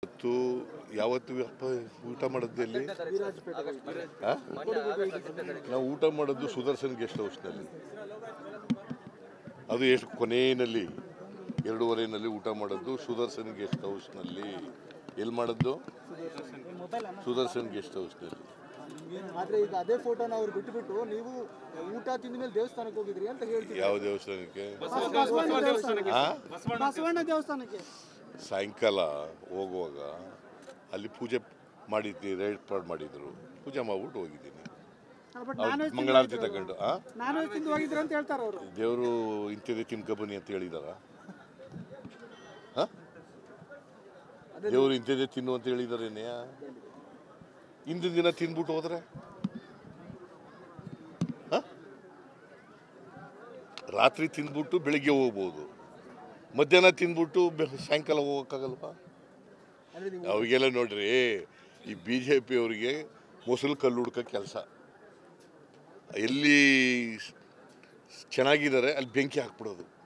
ಇವತ್ತು ಯಾವತ್ತು ಅಪ್ಪ ಊಟ ಮಾಡೋದು ಎಲ್ಲಿ ಆ? ನಾವು ಊಟ ಮಾಡೋದು ಸುದರ್ಶನ್ ಗೆಸ್ಟ್ ಹೌಸ್ನಲ್ಲಿ ಅದು ಎಷ್ಟು ಕೊನೆಯಲ್ಲಿ ಎರಡೂವರೆನಲ್ಲಿ ಊಟ ಮಾಡೋದು ಸುದರ್ಶನ್ ಗೆಸ್ಟ್ ಹೌಸ್ನಲ್ಲಿ ಎಲ್ಲಿ ಮಾಡೋದು ಸುದರ್ಶನ್ ಗೆಸ್ಟ್ ಹೌಸ್ನಲ್ಲಿ ಆದ್ರೆ ಈಗ ಅದೇ ಫೋಟೋನ ಅವ್ರು ಬಿಟ್ಬಿಟ್ಟು ನೀವು ಊಟ ತಿಂದ ಮೇಲೆ ದೇವಸ್ಥಾನಕ್ಕೆ ಹೋಗಿದ್ರಿ ಅಂತ ಹೇಳ್ತೀವಿ ಯಾವ ದೇವಸ್ಥಾನಕ್ಕೆ ಬಸವಣ್ಣ ದೇವಸ್ಥಾನಕ್ಕೆ ಆ ಬಸವಣ್ಣ ದೇವಸ್ಥಾನಕ್ಕೆ ಸಾಯಂಕಾಲ ಹೋಗುವಾಗ ಅಲ್ಲಿ ಪೂಜೆ ಮಾಡಿದ್ವಿ ರೇಟ್ ಮಾಡಿದ್ರು ಪೂಜೆ ಮಾಡ್ಬಿಟ್ಟು ಹೋಗಿದ್ದೀನಿ ಬಟ್ ಅವ್ರು ನಾನ್ ವೆಜ್ ಮಂಗಳಾರತಿ ತಗೊಂಡು ಆ ನಾನ್ ವೆಜ್ ತಿಂದು ಹೋಗಿದ್ರಿ ಅಂತ ಹೇಳ್ತಾರೆ ಅವರು ದೇವರು ಇಂಥದ್ದೇ ತಿನ್ಕೊಬನ್ನಿ ಅಂತ ಹೇಳಿದಾರ ದೇವರು ಇಂಥದ್ದೇ ತಿನ್ನು ಅಂತ ಹೇಳಿದಾರೇನೆ ಹಿಂದಿನ ದಿನ ತಿನ್ಬಿಟ್ಟು ಹೋದ್ರೆ ಹ? ರಾತ್ರಿ ತಿಂದ್ಬಿಟ್ಟು ಬೆಳಿಗ್ಗೆ ಹೋಗ್ಬೋದು ಮಧ್ಯಾಹ್ನ ತಿಂದ್ಬಿಟ್ಟು ಬೆ- ಸಾಯಂಕಾಲ ಹೋಗೋಕ್ಕಾಗಲ್ವಾ ಅಂದ್ರೆ ನೀವು ಅವಾಗೆಲ್ಲ ನೋಡ್ರಿ ಈ ಬಿ ಜೆ ಪಿ ಅವರಿಗೆ ಮೊಸಲು ಕಲ್ಲು ಹುಡ್ಕೋ ಕೆಲಸ ಎಲ್ಲಿ ಚೆನ್ನಾಗಿದ್ದಾರೆ ಅಲ್ಲಿ ಬೆಂಕಿ ಹಾಕ್ಬಿಡೋದು